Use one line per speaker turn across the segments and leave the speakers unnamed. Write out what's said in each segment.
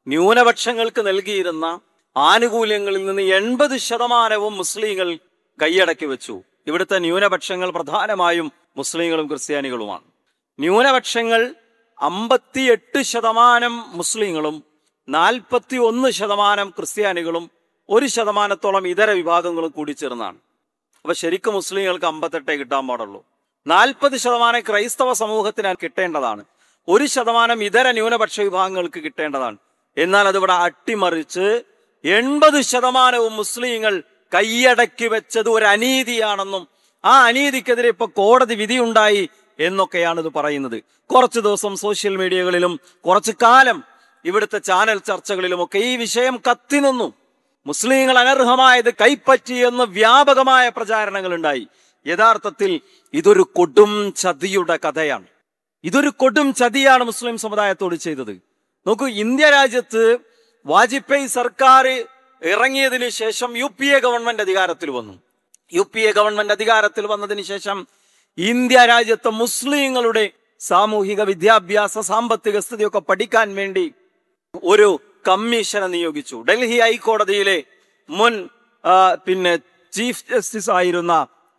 ന്യൂനപക്ഷങ്ങൾക്ക് നൽകിയിരുന്ന ആനുകൂല്യങ്ങളിൽ നിന്ന് എൺപത് ശതമാനവും മുസ്ലിങ്ങൾ കൈയടക്കി വെച്ചു ഇവിടുത്തെ ന്യൂനപക്ഷങ്ങൾ പ്രധാനമായും മുസ്ലിങ്ങളും ക്രിസ്ത്യാനികളുമാണ് ന്യൂനപക്ഷങ്ങൾ അമ്പത്തിയെട്ട് ശതമാനം മുസ്ലിങ്ങളും നാൽപ്പത്തി ഒന്ന് ശതമാനം ക്രിസ്ത്യാനികളും ഒരു ശതമാനത്തോളം ഇതര വിഭാഗങ്ങളും കൂടി ചേർന്നാണ് അപ്പൊ ശരിക്കും മുസ്ലിങ്ങൾക്ക് അമ്പത്തെട്ടേ കിട്ടാൻ പാടുള്ളൂ നാൽപ്പത് ശതമാനം ക്രൈസ്തവ സമൂഹത്തിന് കിട്ടേണ്ടതാണ് ഒരു ശതമാനം ഇതര ന്യൂനപക്ഷ വിഭാഗങ്ങൾക്ക് കിട്ടേണ്ടതാണ് എന്നാൽ അതിവിടെ അട്ടിമറിച്ച് എൺപത് ശതമാനവും മുസ്ലിങ്ങൾ കൈയടക്കി വെച്ചത് ഒരു അനീതിയാണെന്നും ആ അനീതിക്കെതിരെ ഇപ്പൊ കോടതി വിധിയുണ്ടായി എന്നൊക്കെയാണ് ഇത് പറയുന്നത് കുറച്ചു ദിവസം സോഷ്യൽ മീഡിയകളിലും കുറച്ചു കാലം ഇവിടുത്തെ ചാനൽ ചർച്ചകളിലുമൊക്കെ ഈ വിഷയം കത്തി നിന്നു മുസ്ലിങ്ങൾ അനർഹമായത് കൈപ്പറ്റി എന്ന് വ്യാപകമായ പ്രചാരണങ്ങൾ ഉണ്ടായി യഥാർത്ഥത്തിൽ ഇതൊരു കൊടും ചതിയുടെ കഥയാണ് ഇതൊരു കൊടും ചതിയാണ് മുസ്ലിം സമുദായത്തോട് ചെയ്തത് നോക്കൂ ഇന്ത്യ രാജ്യത്ത് വാജ്പേയി സർക്കാർ ഇറങ്ങിയതിനു ശേഷം യു പി എ ഗവൺമെന്റ് അധികാരത്തിൽ വന്നു യു പി എ ഗവൺമെന്റ് അധികാരത്തിൽ വന്നതിന് ശേഷം ഇന്ത്യ രാജ്യത്തെ മുസ്ലിങ്ങളുടെ സാമൂഹിക വിദ്യാഭ്യാസ സാമ്പത്തിക സ്ഥിതിയൊക്കെ പഠിക്കാൻ വേണ്ടി ഒരു കമ്മീഷനെ നിയോഗിച്ചു ഡൽഹി ഹൈക്കോടതിയിലെ മുൻ ആ, പിന്നെ ചീഫ് ജസ്റ്റിസ് ആയിരുന്ന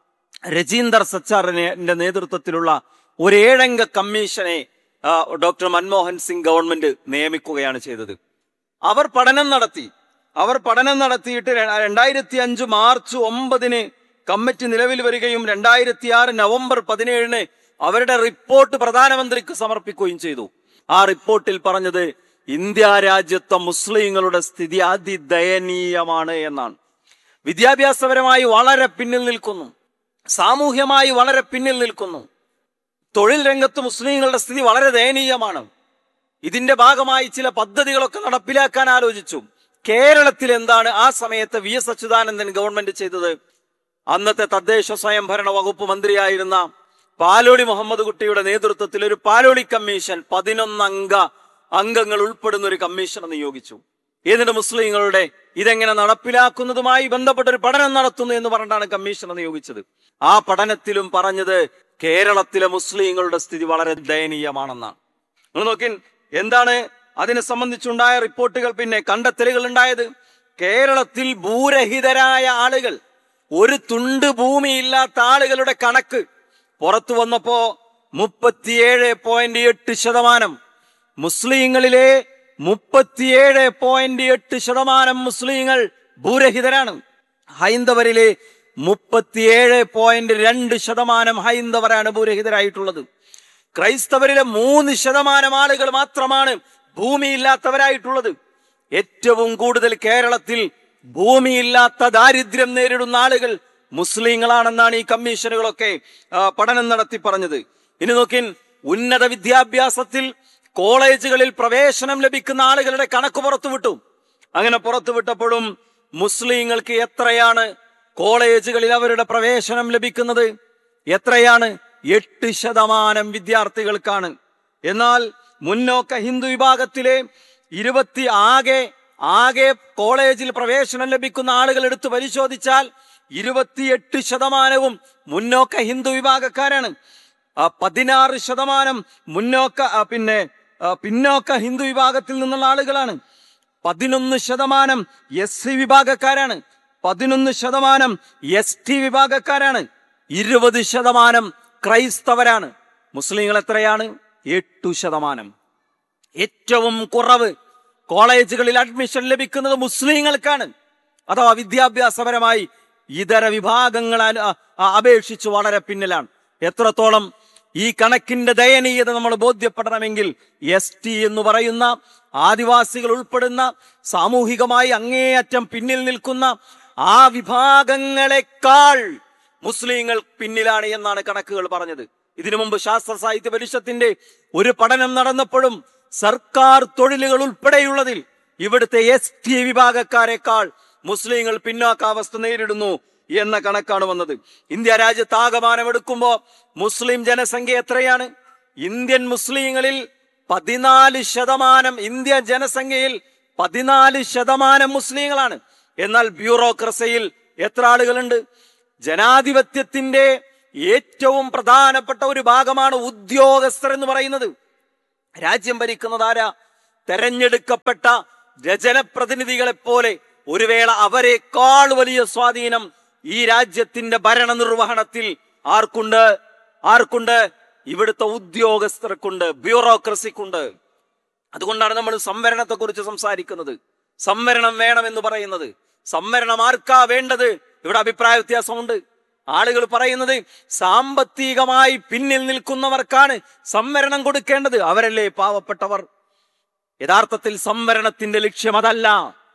രജീന്ദർ സച്ചാറിന്റെ നേതൃത്വത്തിലുള്ള ഒരു ഏഴംഗ കമ്മീഷനെ ആ, ഡോക്ടർ മൻമോഹൻ സിംഗ് ഗവൺമെന്റ് നിയമിക്കുകയാണ് ചെയ്തത് അവർ പഠനം നടത്തി അവർ പഠനം നടത്തിയിട്ട് ര- രണ്ടായിരത്തി അഞ്ച് മാർച്ച് ഒമ്പതിന് കമ്മിറ്റി നിലവിൽ വരികയും രണ്ടായിരത്തി ആറ് നവംബർ പതിനേഴിന് അവരുടെ റിപ്പോർട്ട് പ്രധാനമന്ത്രിക്ക് സമർപ്പിക്കുകയും ചെയ്തു ആ റിപ്പോർട്ടിൽ പറഞ്ഞത് ഇന്ത്യ രാജ്യത്തെ മുസ്ലിങ്ങളുടെ സ്ഥിതി അതിദയനീയമാണ് എന്നാണ് വിദ്യാഭ്യാസപരമായി വളരെ പിന്നിൽ നിൽക്കുന്നു സാമൂഹ്യമായി വളരെ പിന്നിൽ നിൽക്കുന്നു തൊഴിൽ രംഗത്ത് മുസ്ലിങ്ങളുടെ സ്ഥിതി വളരെ ദയനീയമാണ് ഇതിന്റെ ഭാഗമായി ചില പദ്ധതികളൊക്കെ നടപ്പിലാക്കാൻ ആലോചിച്ചു കേരളത്തിൽ എന്താണ് ആ സമയത്ത് വി എസ് അച്യുതാനന്ദൻ ഗവൺമെന്റ് ചെയ്തത് അന്നത്തെ തദ്ദേശ സ്വയംഭരണ വകുപ്പ് മന്ത്രിയായിരുന്ന പാലോളി മുഹമ്മദ് കുട്ടിയുടെ നേതൃത്വത്തിൽ ഒരു പാലോളി കമ്മീഷൻ പതിനൊന്നംഗ അംഗങ്ങൾ ഉൾപ്പെടുന്ന ഒരു കമ്മീഷനെ നിയോഗിച്ചു എന്നിട്ട് മുസ്ലിങ്ങളുടെ ഇതെങ്ങനെ നടപ്പിലാക്കുന്നതുമായി ബന്ധപ്പെട്ട ഒരു പഠനം നടത്തുന്നു എന്ന് പറഞ്ഞിട്ടാണ് കമ്മീഷനെ നിയോഗിച്ചത് ആ പഠനത്തിലും പറഞ്ഞത് കേരളത്തിലെ മുസ്ലിങ്ങളുടെ സ്ഥിതി വളരെ ദയനീയമാണെന്നാണ് നിങ്ങൾ നോക്കിൻ എന്താണ് അതിനെ സംബന്ധിച്ചുണ്ടായ റിപ്പോർട്ടുകൾ പിന്നെ കണ്ടെത്തലുകൾ ഉണ്ടായത് കേരളത്തിൽ ഭൂരഹിതരായ ആളുകൾ ഒരു തുണ്ട് ഭൂമിയില്ലാത്ത ആളുകളുടെ കണക്ക് പുറത്തു വന്നപ്പോ മുപ്പത്തിയേഴ് പോയിന്റ് എട്ട് ശതമാനം മുസ്ലിങ്ങളിലെ മുപ്പത്തിയേഴ് പോയിന്റ് എട്ട് ശതമാനം മുസ്ലിങ്ങൾ ഭൂരഹിതരാണ് ഹൈന്ദവരിലെ മുപ്പത്തിയേഴ് പോയിന്റ് രണ്ട് ശതമാനം ഹൈന്ദവരാണ് ഭൂരഹിതരായിട്ടുള്ളത് ക്രൈസ്തവരിലെ മൂന്ന് ശതമാനം ആളുകൾ മാത്രമാണ് ഭൂമിയില്ലാത്തവരായിട്ടുള്ളത് ഏറ്റവും കൂടുതൽ കേരളത്തിൽ ഭൂമിയില്ലാത്ത ദാരിദ്ര്യം നേരിടുന്ന ആളുകൾ മുസ്ലിങ്ങളാണെന്നാണ് ഈ കമ്മീഷനുകളൊക്കെ ആ, പഠനം നടത്തി പറഞ്ഞത് ഇനി നോക്കിൻ ഉന്നത വിദ്യാഭ്യാസത്തിൽ കോളേജുകളിൽ പ്രവേശനം ലഭിക്കുന്ന ആളുകളുടെ കണക്ക് പുറത്തുവിട്ടു അങ്ങനെ പുറത്തുവിട്ടപ്പോഴും മുസ്ലിങ്ങൾക്ക് എത്രയാണ് കോളേജുകളിൽ അവരുടെ പ്രവേശനം ലഭിക്കുന്നത് എത്രയാണ് എട്ട് ശതമാനം വിദ്യാർത്ഥികൾക്കാണ് എന്നാൽ മുന്നോക്ക ഹിന്ദു വിഭാഗത്തിലെ ഇരുപത്തി ആകെ ആകെ കോളേജിൽ പ്രവേശനം ലഭിക്കുന്ന ആളുകൾ എടുത്ത് പരിശോധിച്ചാൽ ഇരുപത്തിയെട്ട് ശതമാനവും മുന്നോക്ക ഹിന്ദു വിഭാഗക്കാരാണ് ആ, പതിനാറ് ശതമാനം മുന്നോക്ക ആ, പിന്നെ ആ, പിന്നോക്ക ഹിന്ദു വിഭാഗത്തിൽ നിന്നുള്ള ആളുകളാണ് പതിനൊന്ന് ശതമാനം എസ് സി വിഭാഗക്കാരാണ് പതിനൊന്ന് ശതമാനം എസ് ടി വിഭാഗക്കാരാണ് ഇരുപത് ശതമാനം ക്രൈസ്തവരാണ് മുസ്ലിങ്ങൾ എത്രയാണ് എട്ടു ശതമാനം ഏറ്റവും കുറവ് കോളേജുകളിൽ അഡ്മിഷൻ ലഭിക്കുന്നത് മുസ്ലിങ്ങൾക്കാണ് അഥവാ വിദ്യാഭ്യാസപരമായി ഇതര വിഭാഗങ്ങൾ അന- അ- അ- അപേക്ഷിച്ച് വളരെ പിന്നിലാണ് എത്രത്തോളം ഈ കണക്കിന്റെ ദയനീയത നമ്മൾ ബോധ്യപ്പെടണമെങ്കിൽ എസ് ടി എന്ന് പറയുന്ന ആദിവാസികൾ ഉൾപ്പെടുന്ന സാമൂഹികമായി അങ്ങേയറ്റം പിന്നിൽ നിൽക്കുന്ന ആ വിഭാഗങ്ങളെക്കാൾ മുസ്ലിങ്ങൾ പിന്നിലാണ് എന്നാണ് കണക്കുകൾ പറഞ്ഞത് ഇതിനു മുമ്പ് ശാസ്ത്ര സാഹിത്യ പരിഷത്തിന്റെ ഒരു പഠനം നടന്നപ്പോഴും സർക്കാർ തൊഴിലുകൾ ഉൾപ്പെടെയുള്ളതിൽ ഇവിടുത്തെ എസ് ടി വിഭാഗക്കാരെക്കാൾ മുസ്ലിങ്ങൾ പിന്നോക്കാവസ്ഥ നേരിടുന്നു എന്ന കണക്കാണ് വന്നത് ഇന്ത്യ രാജ്യത്ത് ആകമാനം എടുക്കുമ്പോ മുസ്ലിം ജനസംഖ്യ എത്രയാണ് ഇന്ത്യൻ മുസ്ലിങ്ങളിൽ പതിനാല് ശതമാനം ഇന്ത്യ ജനസംഖ്യയിൽ പതിനാല് ശതമാനം മുസ്ലിങ്ങളാണ് എന്നാൽ ബ്യൂറോക്രസിയിൽ എത്ര ആളുകളുണ്ട് ജനാധിപത്യത്തിന്റെ ഏറ്റവും പ്രധാനപ്പെട്ട ഒരു ഭാഗമാണ് ഉദ്യോഗസ്ഥർ എന്ന് പറയുന്നത് രാജ്യം ഭരിക്കുന്നത് ആരാ തെരഞ്ഞെടുക്കപ്പെട്ട രജനപ്രതിനിധികളെ പോലെ ഒരു വേള അവരെക്കാൾ വലിയ സ്വാധീനം ഈ രാജ്യത്തിന്റെ ഭരണ നിർവഹണത്തിൽ ആർക്കുണ്ട് ആർക്കുണ്ട് ഇവിടുത്തെ ഉദ്യോഗസ്ഥർക്കുണ്ട് ബ്യൂറോക്രസിക്കുണ്ട് അതുകൊണ്ടാണ് നമ്മൾ സംവരണത്തെ കുറിച്ച് സംസാരിക്കുന്നത് സംവരണം വേണമെന്ന് പറയുന്നത് സംവരണം ആർക്കാ വേണ്ടത് ഇവിടെ അഭിപ്രായ വ്യത്യാസമുണ്ട് ആളുകൾ പറയുന്നത് സാമ്പത്തികമായി പിന്നിൽ നിൽക്കുന്നവർക്കാണ് സംവരണം കൊടുക്കേണ്ടത് അവരല്ലേ പാവപ്പെട്ടവർ യഥാർത്ഥത്തിൽ സംവരണത്തിന്റെ ലക്ഷ്യം അതല്ല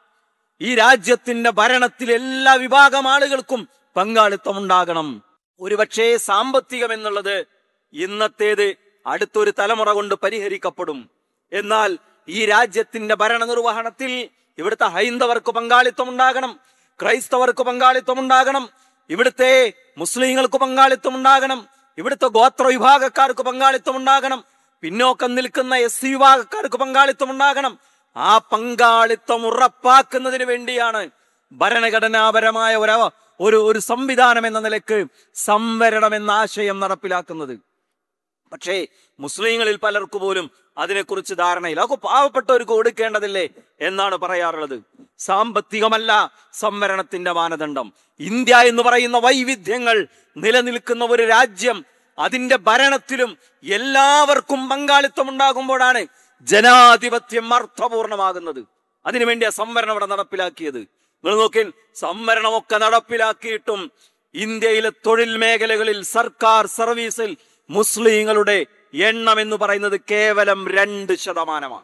ഈ രാജ്യത്തിന്റെ ഭരണത്തിൽ എല്ലാ വിഭാഗം ആളുകൾക്കും പങ്കാളിത്തം ഉണ്ടാകണം ഒരുപക്ഷേ സാമ്പത്തികം എന്നുള്ളത് ഇന്നത്തേത് അടുത്തൊരു തലമുറ കൊണ്ട് പരിഹരിക്കപ്പെടും എന്നാൽ ഈ രാജ്യത്തിന്റെ ഭരണ നിർവഹണത്തിൽ ഇവിടുത്തെ ഹൈന്ദവർക്ക് പങ്കാളിത്തം ഉണ്ടാകണം ക്രൈസ്തവർക്ക് പങ്കാളിത്തം ഉണ്ടാകണം ഇവിടുത്തെ മുസ്ലിങ്ങൾക്ക് പങ്കാളിത്തം ഉണ്ടാകണം ഇവിടുത്തെ ഗോത്ര വിഭാഗക്കാർക്ക് പങ്കാളിത്തം ഉണ്ടാകണം പിന്നോക്കം നിൽക്കുന്ന എസ് സി വിഭാഗക്കാർക്ക് പങ്കാളിത്തം ഉണ്ടാകണം ആ പങ്കാളിത്തം ഉറപ്പാക്കുന്നതിന് വേണ്ടിയാണ് ഭരണഘടനാപരമായ ഒരു ഒരു ഒരു സംവിധാനം എന്ന നിലക്ക് സംവരണം എന്ന ആശയം നടപ്പിലാക്കുന്നത് പക്ഷേ മുസ്ലിങ്ങളിൽ പലർക്കു പോലും അതിനെക്കുറിച്ച് ധാരണയില്ല അതൊക്കെ പാവപ്പെട്ടവർക്ക് കൊടുക്കേണ്ടതില്ലേ എന്നാണ് പറയാറുള്ളത് സാമ്പത്തികമല്ല സംവരണത്തിന്റെ മാനദണ്ഡം ഇന്ത്യ എന്ന് പറയുന്ന വൈവിധ്യങ്ങൾ നിലനിൽക്കുന്ന ഒരു രാജ്യം അതിന്റെ ഭരണത്തിലും എല്ലാവർക്കും പങ്കാളിത്തം ഉണ്ടാകുമ്പോഴാണ് ജനാധിപത്യം അർത്ഥപൂർണമാകുന്നത് അതിനുവേണ്ടി ആ സംവരണം ഇവിടെ നടപ്പിലാക്കിയത് നിങ്ങൾ നോക്കിൻ സംവരണമൊക്കെ നടപ്പിലാക്കിയിട്ടും ഇന്ത്യയിലെ തൊഴിൽ മേഖലകളിൽ സർക്കാർ സർവീസിൽ മുസ്ലിങ്ങളുടെ എണ്ണം എന്ന് പറയുന്നത് കേവലം രണ്ട് ശതമാനമാണ്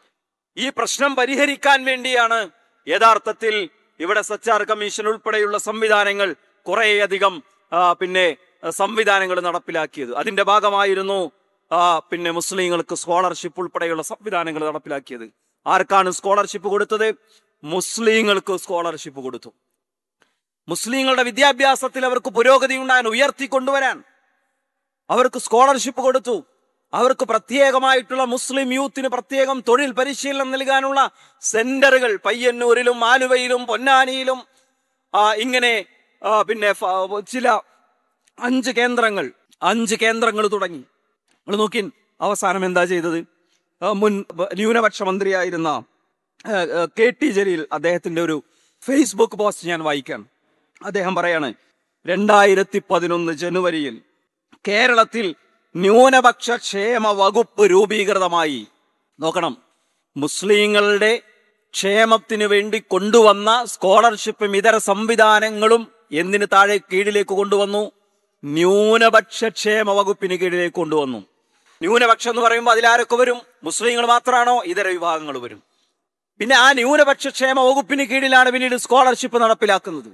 ഈ പ്രശ്നം പരിഹരിക്കാൻ വേണ്ടിയാണ് യഥാർത്ഥത്തിൽ ഇവിടെ സച്ചാർ കമ്മീഷൻ ഉൾപ്പെടെയുള്ള സംവിധാനങ്ങൾ കുറേയധികം ആ, പിന്നെ ആ, സംവിധാനങ്ങൾ നടപ്പിലാക്കിയത് അതിന്റെ ഭാഗമായിരുന്നു ആ, പിന്നെ മുസ്ലിങ്ങൾക്ക് സ്കോളർഷിപ്പ് ഉൾപ്പെടെയുള്ള സംവിധാനങ്ങൾ നടപ്പിലാക്കിയത് ആർക്കാണ് സ്കോളർഷിപ്പ് കൊടുത്തത് മുസ്ലിങ്ങൾക്ക് സ്കോളർഷിപ്പ് കൊടുത്തു മുസ്ലിങ്ങളുടെ വിദ്യാഭ്യാസത്തിൽ അവർക്ക് പുരോഗതി ഉണ്ടാകാൻ ഉയർത്തിക്കൊണ്ടുവരാൻ അവർക്ക് സ്കോളർഷിപ്പ് കൊടുത്തു അവർക്ക് പ്രത്യേകമായിട്ടുള്ള മുസ്ലിം യൂത്തിന് പ്രത്യേകം തൊഴിൽ പരിശീലനം നൽകാനുള്ള സെന്ററുകൾ പയ്യന്നൂരിലും ആലുവയിലും പൊന്നാനിയിലും ആ, ഇങ്ങനെ ആ, പിന്നെ ഫ- ചില അഞ്ച് കേന്ദ്രങ്ങൾ അഞ്ച് കേന്ദ്രങ്ങൾ തുടങ്ങി നമ്മൾ നോക്കി അവസാനം എന്താ ചെയ്തത് ആ, മുൻ ബ- ന്യൂനപക്ഷ മന്ത്രിയായിരുന്ന ആ, ആ, കെ ടി ജലീൽ അദ്ദേഹത്തിന്റെ ഒരു ഫേസ്ബുക്ക് പോസ്റ്റ് ഞാൻ വായിക്കാൻ അദ്ദേഹം പറയാണ് രണ്ടായിരത്തി പതിനൊന്ന് ജനുവരിയിൽ കേരളത്തിൽ ന്യൂനപക്ഷ ക്ഷേമ വകുപ്പ് രൂപീകൃതമായി നോക്കണം മുസ്ലിങ്ങളുടെ ക്ഷേമത്തിനു വേണ്ടി കൊണ്ടുവന്ന സ്കോളർഷിപ്പും ഇതര സംവിധാനങ്ങളും എന്തിന് താഴെ കീഴിലേക്ക് കൊണ്ടുവന്നു ന്യൂനപക്ഷ ക്ഷേമ വകുപ്പിന് കീഴിലേക്ക് കൊണ്ടുവന്നു ന്യൂനപക്ഷം എന്ന് പറയുമ്പോൾ അതിലാരൊക്കെ വരും മുസ്ലിങ്ങൾ മാത്രമാണോ ഇതര വിഭാഗങ്ങൾ വരും പിന്നെ ആ ന്യൂനപക്ഷ ക്ഷേമ വകുപ്പിന് കീഴിലാണ് പിന്നീട് സ്കോളർഷിപ്പ് നടപ്പിലാക്കുന്നത്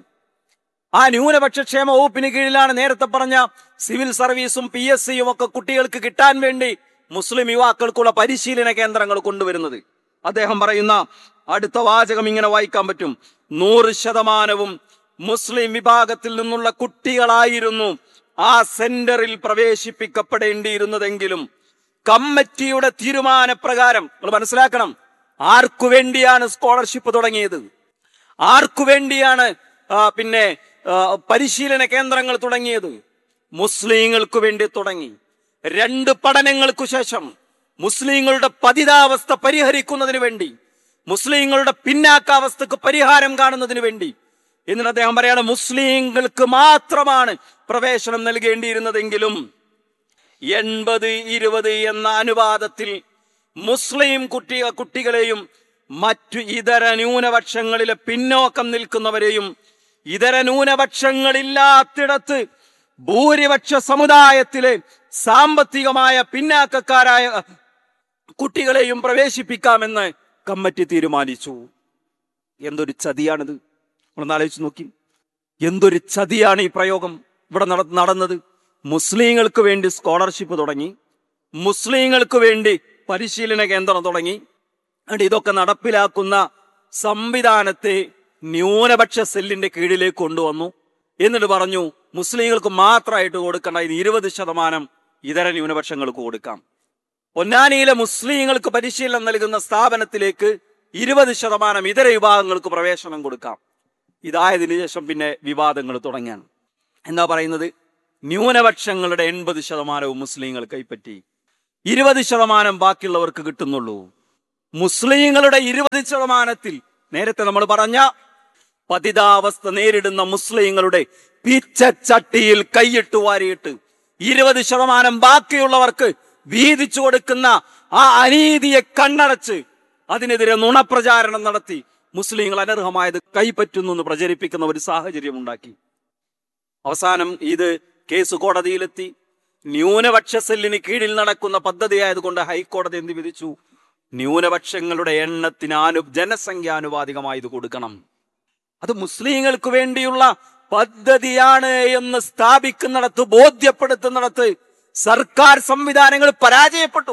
ആ ന്യൂനപക്ഷ ക്ഷേമ വകുപ്പിന് കീഴിലാണ് നേരത്തെ പറഞ്ഞ സിവിൽ സർവീസും പി എസ് സിയും ഒക്കെ കുട്ടികൾക്ക് കിട്ടാൻ വേണ്ടി മുസ്ലിം യുവാക്കൾക്കുള്ള പരിശീലന കേന്ദ്രങ്ങൾ കൊണ്ടുവരുന്നത് അദ്ദേഹം പറയുന്ന അടുത്ത വാചകം ഇങ്ങനെ വായിക്കാൻ പറ്റും നൂറ് ശതമാനവും മുസ്ലിം വിഭാഗത്തിൽ നിന്നുള്ള കുട്ടികളായിരുന്നു ആ സെന്ററിൽ പ്രവേശിപ്പിക്കപ്പെടേണ്ടിയിരുന്നതെങ്കിലും കമ്മിറ്റിയുടെ തീരുമാനപ്രകാരം നിങ്ങൾ മനസ്സിലാക്കണം ആർക്കു വേണ്ടിയാണ് സ്കോളർഷിപ്പ് തുടങ്ങിയത് ആർക്കു വേണ്ടിയാണ് ആ, പിന്നെ ആ, പരിശീലന കേന്ദ്രങ്ങൾ തുടങ്ങിയത് മുസ്ലിങ്ങൾക്ക് വേണ്ടി തുടങ്ങി രണ്ട് പഠനങ്ങൾക്കു ശേഷം മുസ്ലിങ്ങളുടെ പതിതാവസ്ഥ പരിഹരിക്കുന്നതിന് വേണ്ടി മുസ്ലിങ്ങളുടെ പിന്നാക്കാവസ്ഥക്ക് പരിഹാരം കാണുന്നതിന് വേണ്ടി എന്നിട്ട് അദ്ദേഹം പറയാണ് മുസ്ലിങ്ങൾക്ക് മാത്രമാണ് പ്രവേശനം നൽകേണ്ടിയിരുന്നതെങ്കിലും എൺപത് ഇരുപത് എന്ന അനുപാതത്തിൽ മുസ്ലിം കുട്ടി കുട്ടികളെയും മറ്റു ഇതര ന്യൂനപക്ഷങ്ങളിലെ പിന്നോക്കം നിൽക്കുന്നവരെയും ഇതര ന്യൂനപക്ഷങ്ങളില്ലാത്തിടത്ത് ഭൂരിപക്ഷ സമുദായത്തിലെ സാമ്പത്തികമായ പിന്നാക്കക്കാരായ കുട്ടികളെയും പ്രവേശിപ്പിക്കാമെന്ന് കമ്മിറ്റി തീരുമാനിച്ചു എന്തൊരു ചതിയാണിത് നമ്മളൊന്ന് ആലോചിച്ച് നോക്കി എന്തൊരു ചതിയാണ് ഈ പ്രയോഗം ഇവിടെ നട- നടന്നത് മുസ്ലിങ്ങൾക്ക് വേണ്ടി സ്കോളർഷിപ്പ് തുടങ്ങി മുസ്ലിങ്ങൾക്ക് വേണ്ടി പരിശീലന കേന്ദ്രം തുടങ്ങി എന്നിട്ട് ഇതൊക്കെ നടപ്പിലാക്കുന്ന സംവിധാനത്തെ ന്യൂനപക്ഷ സെല്ലിന്റെ കീഴിലേക്ക് കൊണ്ടുവന്നു എന്നിട്ട് പറഞ്ഞു മുസ്ലിങ്ങൾക്ക് മാത്രമായിട്ട് കൊടുക്കേണ്ട ഇത് ഇരുപത് ശതമാനം ഇതര ന്യൂനപക്ഷങ്ങൾക്ക് കൊടുക്കാം പൊന്നാനിയിലെ മുസ്ലിങ്ങൾക്ക് പരിശീലനം നൽകുന്ന സ്ഥാപനത്തിലേക്ക് ഇരുപത് ശതമാനം ഇതര വിഭാഗങ്ങൾക്ക് പ്രവേശനം കൊടുക്കാം ഇതായതിനു ശേഷം പിന്നെ വിവാദങ്ങൾ തുടങ്ങിയാണ് എന്താ പറയുന്നത് ന്യൂനപക്ഷങ്ങളുടെ എൺപത് ശതമാനവും മുസ്ലിങ്ങൾ കൈപ്പറ്റി ഇരുപത് ശതമാനം ബാക്കിയുള്ളവർക്ക് കിട്ടുന്നുള്ളൂ മുസ്ലിങ്ങളുടെ ഇരുപത് ശതമാനത്തിൽ നേരത്തെ നമ്മൾ പറഞ്ഞ പതിതാവസ്ഥ നേരിടുന്ന മുസ്ലിങ്ങളുടെ പിച്ചച്ചട്ടിയിൽ കൈയിട്ട് വാരിയിട്ട് ഇരുപത് ശതമാനം ബാക്കിയുള്ളവർക്ക് വീതിച്ചു കൊടുക്കുന്ന ആ അനീതിയെ കണ്ണടച്ച് അതിനെതിരെ നുണപ്രചാരണം നടത്തി മുസ്ലിങ്ങൾ അനർഹമായത് കൈപ്പറ്റുന്നു എന്ന് പ്രചരിപ്പിക്കുന്ന ഒരു സാഹചര്യം ഉണ്ടാക്കി അവസാനം ഇത് കേസ് കോടതിയിലെത്തി ന്യൂനപക്ഷ സെല്ലിന് കീഴിൽ നടക്കുന്ന പദ്ധതിയായതുകൊണ്ട് ഹൈക്കോടതി എന്ത് വിധിച്ചു ന്യൂനപക്ഷങ്ങളുടെ എണ്ണത്തിന് ആനു ജനസംഖ്യാനുപാതികമായി ഇത് കൊടുക്കണം അത് മുസ്ലിങ്ങൾക്ക് വേണ്ടിയുള്ള പദ്ധതിയാണ് എന്ന് സ്ഥാപിക്കുന്നിടത്ത് ബോധ്യപ്പെടുത്തുന്നിടത്ത് സർക്കാർ സംവിധാനങ്ങൾ പരാജയപ്പെട്ടു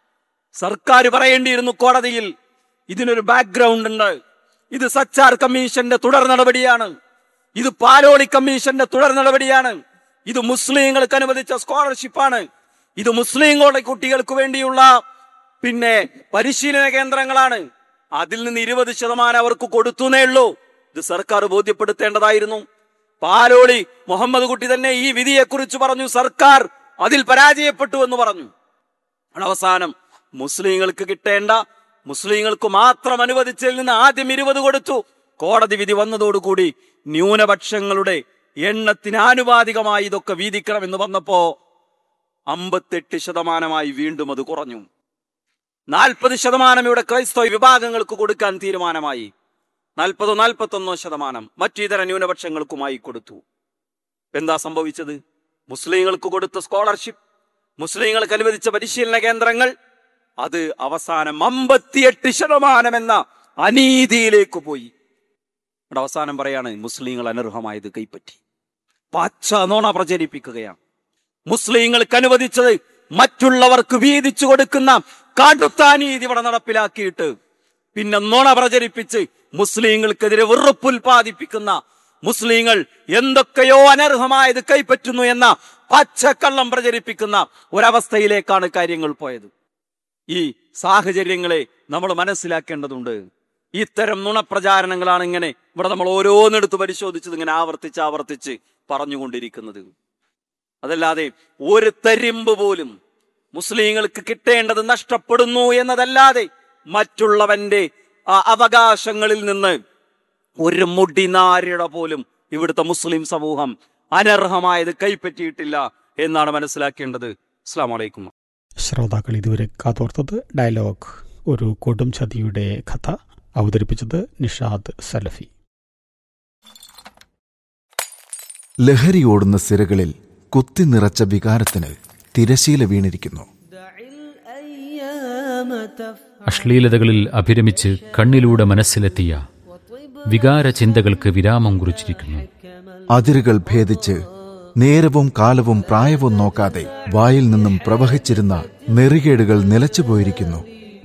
സർക്കാർ പറയേണ്ടിയിരുന്നു കോടതിയിൽ ഇതിനൊരു ബാക്ക്ഗ്രൗണ്ട് ഉണ്ട് ഇത് സച്ചാർ കമ്മീഷന്റെ തുടർ നടപടിയാണ് ഇത് പാലോളി കമ്മീഷന്റെ തുടർ നടപടിയാണ് ഇത് മുസ്ലിങ്ങൾക്ക് അനുവദിച്ച സ്കോളർഷിപ്പാണ് ഇത് മുസ്ലിങ്ങളുടെ കുട്ടികൾക്ക് വേണ്ടിയുള്ള പിന്നെ പരിശീലന കേന്ദ്രങ്ങളാണ് അതിൽ നിന്ന് ഇരുപത് ശതമാനം അവർക്ക് കൊടുത്തുന്നേ ഉള്ളൂ ഇത് സർക്കാർ ബോധ്യപ്പെടുത്തേണ്ടതായിരുന്നു പാലോളി മുഹമ്മദ് കുട്ടി തന്നെ ഈ വിധിയെക്കുറിച്ച് പറഞ്ഞു സർക്കാർ അതിൽ പരാജയപ്പെട്ടു എന്ന് പറഞ്ഞു ആണ് അവസാനം മുസ്ലിങ്ങൾക്ക് കിട്ടേണ്ട മുസ്ലിങ്ങൾക്ക് മാത്രം അനുവദിച്ചതിൽ നിന്ന് ആദ്യം ഇരുപത് കൊടുത്തു കോടതി വിധി വന്നതോടുകൂടി ന്യൂനപക്ഷങ്ങളുടെ എണ്ണത്തിന് ആനുപാതികമായി ഇതൊക്കെ വീതിക്കണമെന്ന് വന്നപ്പോ അമ്പത്തെട്ട് ശതമാനമായി വീണ്ടും അത് കുറഞ്ഞു നാൽപ്പത് ശതമാനം ഇവിടെ ക്രൈസ്തവ വിഭാഗങ്ങൾക്ക് കൊടുക്കാൻ തീരുമാനമായി നാൽപ്പതോ നാൽപ്പത്തൊന്നോ ശതമാനം മറ്റു ഇതര ന്യൂനപക്ഷങ്ങൾക്കുമായി കൊടുത്തു എന്താ സംഭവിച്ചത് മുസ്ലിങ്ങൾക്ക് കൊടുത്ത സ്കോളർഷിപ്പ് മുസ്ലിങ്ങൾക്ക് അനുവദിച്ച പരിശീലന കേന്ദ്രങ്ങൾ അത് അവസാനം അമ്പത്തിയെട്ട് ശതമാനം എന്ന അനീതിയിലേക്ക് പോയി ഇവിടെ അവസാനം പറയാണ് മുസ്ലിങ്ങൾ അനർഹമായത് കൈപ്പറ്റി പച്ച നോണ പ്രചരിപ്പിക്കുകയാണ് മുസ്ലിങ്ങൾക്ക് അനുവദിച്ചത് മറ്റുള്ളവർക്ക് വീതിച്ചു കൊടുക്കുന്ന കടുത്ത അനീതി ഇവിടെ നടപ്പിലാക്കിയിട്ട് പിന്നെ നുണ പ്രചരിപ്പിച്ച് മുസ്ലിങ്ങൾക്കെതിരെ വെറുപ്പുൽപാദിപ്പിക്കുന്ന മുസ്ലിങ്ങൾ എന്തൊക്കെയോ അനർഹമായത് കൈപ്പറ്റുന്നു എന്ന പച്ചക്കള്ളം പ്രചരിപ്പിക്കുന്ന ഒരവസ്ഥയിലേക്കാണ് കാര്യങ്ങൾ പോയത് ഈ സാഹചര്യങ്ങളെ നമ്മൾ മനസ്സിലാക്കേണ്ടതുണ്ട് ഇത്തരം നുണപ്രചാരണങ്ങളാണ് ഇങ്ങനെ ഇവിടെ നമ്മൾ ഓരോന്നെടുത്ത് പരിശോധിച്ചത് ഇങ്ങനെ ആവർത്തിച്ച് ആവർത്തിച്ച് പറഞ്ഞുകൊണ്ടിരിക്കുന്നത് അതല്ലാതെ ഒരു തരിമ്പ് പോലും മുസ്ലിങ്ങൾക്ക് കിട്ടേണ്ടത് നഷ്ടപ്പെടുന്നു എന്നതല്ലാതെ മറ്റുള്ളവന്റെ ആ അവകാശങ്ങളിൽ നിന്ന് ഒരു മുടിനാരിട പോലും ഇവിടുത്തെ മുസ്ലിം സമൂഹം അനർഹമായത് കൈപ്പറ്റിയിട്ടില്ല എന്നാണ് മനസ്സിലാക്കേണ്ടത് അസ്സാം വലൈക്കും
ശ്രോതാക്കൾ ഇതുവരെ കാതോർത്തത് ഡയലോഗ് ഒരു കൊടും ചതിയുടെ കഥ അവതരിപ്പിച്ചത് നിഷാദ് സലഫി
ലഹരിയോടുന്ന സിരകളിൽ കുത്തി നിറച്ച വികാരത്തിന് തിരശീല വീണിരിക്കുന്നു
അശ്ലീലതകളിൽ അഭിരമിച്ച് കണ്ണിലൂടെ മനസ്സിലെത്തിയ വികാര ചിന്തകൾക്ക് വിരാമം കുറിച്ചിരിക്കുന്നു
അതിരുകൾ ഭേദിച്ച് നേരവും കാലവും പ്രായവും നോക്കാതെ വായിൽ നിന്നും പ്രവഹിച്ചിരുന്ന നെറികേടുകൾ നിലച്ചുപോയിരിക്കുന്നു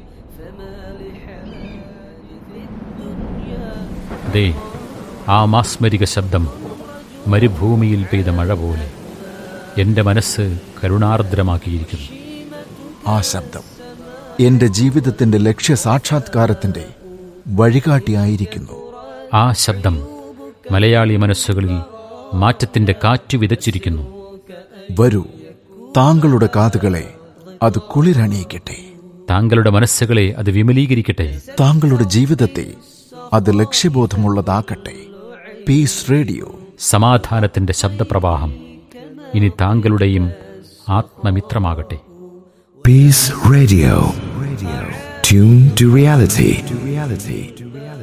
ദേ ആ മാസ്മരിക ശബ്ദം മരുഭൂമിയിൽ പെയ്ത മഴ പോലെ എൻ്റെ മനസ്സ് കരുണാർദ്രമാക്കിയിരിക്കുന്നു
ആ ശബ്ദം എന്റെ ജീവിതത്തിന്റെ ലക്ഷ്യ സാക്ഷാത്കാരത്തിന്റെ വഴികാട്ടിയായിരിക്കുന്നു
ആ ശബ്ദം മലയാളി മനസ്സുകളിൽ മാറ്റത്തിൻ്റെ കാറ്റ് വിതച്ചിരിക്കുന്നു
വരൂ താങ്കളുടെ കാതുകളെ അത് കുളിരണിയിക്കട്ടെ
താങ്കളുടെ മനസ്സുകളെ അത് വിമലീകരിക്കട്ടെ
താങ്കളുടെ ജീവിതത്തെ അത് ലക്ഷ്യബോധമുള്ളതാക്കട്ടെ പീസ് റേഡിയോ
സമാധാനത്തിൻ്റെ ശബ്ദപ്രവാഹം ഇനി താങ്കളുടെയും ആത്മമിത്രമാകട്ടെ
Peace Radio. Radio. Tune to reality. To reality.